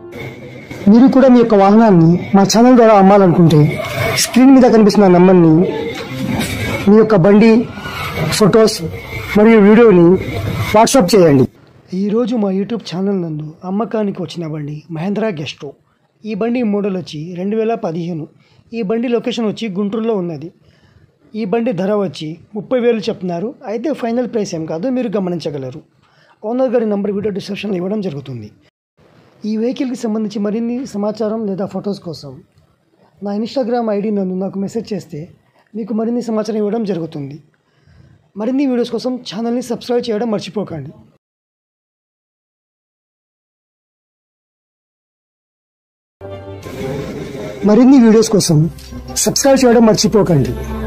మీరు కూడా మీ యొక్క వాహనాన్ని మా ఛానల్ ద్వారా అమ్మాలనుకుంటే స్క్రీన్ మీద కనిపిస్తున్న నంబర్ని మీ యొక్క బండి ఫొటోస్ మరియు వీడియోని వాట్సాప్ చేయండి ఈరోజు మా యూట్యూబ్ ఛానల్ నందు అమ్మకానికి వచ్చిన బండి మహేంద్రా గెస్టో ఈ బండి మోడల్ వచ్చి రెండు వేల పదిహేను ఈ బండి లొకేషన్ వచ్చి గుంటూరులో ఉన్నది ఈ బండి ధర వచ్చి ముప్పై వేలు చెప్తున్నారు అయితే ఫైనల్ ప్రైస్ ఏం కాదు మీరు గమనించగలరు ఓనర్ గారి నంబర్ వీడియో డిస్క్రిప్షన్లో ఇవ్వడం జరుగుతుంది ఈ వెహికల్కి సంబంధించి మరిన్ని సమాచారం లేదా ఫొటోస్ కోసం నా ఇన్స్టాగ్రామ్ ఐడి నన్ను నాకు మెసేజ్ చేస్తే మీకు మరిన్ని సమాచారం ఇవ్వడం జరుగుతుంది మరిన్ని వీడియోస్ కోసం ఛానల్ని సబ్స్క్రైబ్ చేయడం మర్చిపోకండి మరిన్ని వీడియోస్ కోసం సబ్స్క్రైబ్ చేయడం మర్చిపోకండి